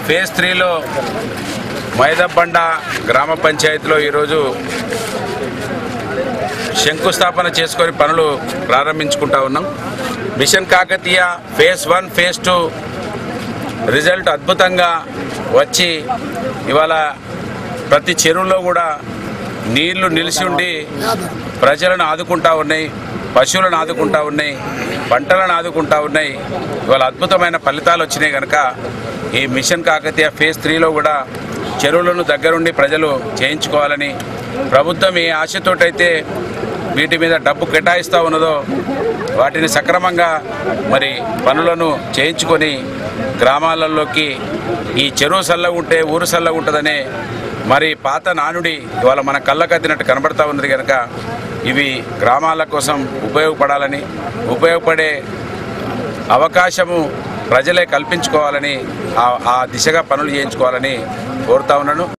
phase త్రీలో మైదబ్బండ గ్రామ పంచాయతీలో ఈరోజు శంకుస్థాపన చేసుకొని పనులు ప్రారంభించుకుంటా ఉన్నాం mission Kakatiya phase one phase two result అద్భుతంగా వచ్చి ఇవాళ ప్రతి చెరువులో కూడా నీళ్లు నిలిచి ఉండి ప్రజలను ఆదుకుంటా ఉన్నాయి పశువులను ఆదుకుంటా ఉన్నాయి పంటలను ఆదుకుంటా ఉన్నాయి ఇవాళ అద్భుతమైన ఫలితాలు వచ్చినాయి కనుక ఈ మిషన్ కాకతీయ ఫేజ్ త్రీలో కూడా చెరువులను దగ్గరుండి ప్రజలు చేయించుకోవాలని ప్రభుత్వం ఏ ఆశతోటైతే వీటి మీద డబ్బు కేటాయిస్తూ ఉన్నదో వాటిని సక్రమంగా మరి పనులను చేయించుకొని గ్రామాలలోకి ఈ చెరువు సల్లగా ఉంటే ఊరు సల్లగా ఉంటుందనే మరి పాత నానుడి ఇవాళ మన కళ్ళకద్దినట్టు కనబడతా ఉన్నది కనుక ఇవి గ్రామాల కోసం ఉపయోగపడాలని ఉపయోగపడే అవకాశము ప్రజలే కల్పించుకోవాలని ఆ- ఆ దిశగా పనులు చేయించుకోవాలని కోరుతా ఉన్నాను